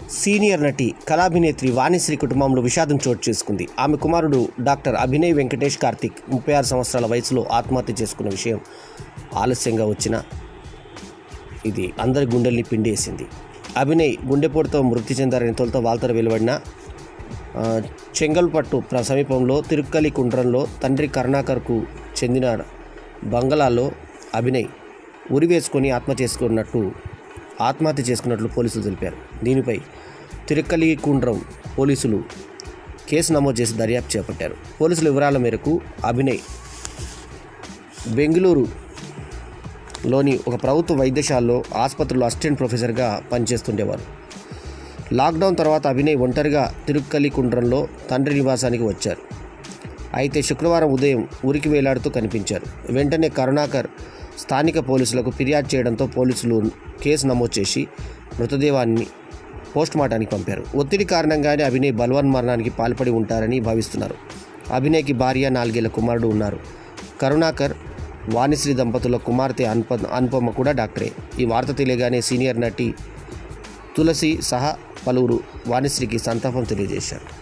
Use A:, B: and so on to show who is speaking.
A: senior నటి కళాభినేత్రి వాణిశ్రీ కుటుంబంలో విషాదం చోటు చేసుకుంది ఆమె కుమారుడు డాక్టర్ అభినయ్ వెంకటేష్ కార్తిక్ ముప్పై ఆరు సంవత్సరాల వయసులో ఆత్మహత్య చేసుకున్న విషయం ఆలస్యంగా వచ్చిన ఇది అందరి గుండెల్ని పిండేసింది అభినయ్ గుండెపోటుతో మృతి చెందారని తొలుత వార్తలు వెలువడిన ఆ, చెంగల్పట్టు ప్ర- సమీపంలో తిరుక్కలి కుండ్రంలో తండ్రి కరుణాకర్కు చెందిన బంగళాలో అభినయ్ ఉరి వేసుకొని ఆత్మహత్య చేసుకున్నట్టు ఆత్మహత్య చేసుకున్నట్లు పోలీసులు తెలిపారు దీనిపై తిరుక్కలి కుండ్రం పోలీసులు కేసు నమోదు చేసి దర్యాప్తు చేపట్టారు పోలీసుల వివరాల మేరకు అభినయ్ బెంగళూరు లోని ఒక ప్రభుత్వ వైద్యశాలలో ఆసుపత్రిలో అసిస్టెంట్ ప్రొఫెసర్గా పనిచేస్తుండేవారు లాక్డౌన్ తర్వాత అభినయ్ ఒంటరిగా తిరుక్కలి కుండ్రంలో తండ్రి నివాసానికి వచ్చారు అయితే శుక్రవారం ఉదయం ఊరికి వేలాడుతూ కనిపించారు వెంటనే కరుణాకర్ స్థానిక పోలీసులకు ఫిర్యాదు చేయడంతో పోలీసులు కేసు నమోదు చేసి మృతదేహాన్ని పోస్టుమార్టానికి పంపారు ఒత్తిడి కారణంగానే అభినయ్ బలవన్ మరణానికి పాల్పడి ఉంటారని భావిస్తున్నారు అభినయ్కి భార్య నాలుగేళ్ల కుమారుడు ఉన్నారు కరుణాకర్ వాణిశ్రీ దంపతుల కుమార్తె అన్ప అనుపమ కూడా డాక్టరే ఈ వార్త తెలియగానే సీనియర్ నటి తులసి సహా పలువురు వాణిశ్రీకి సంతాపం తెలియజేశారు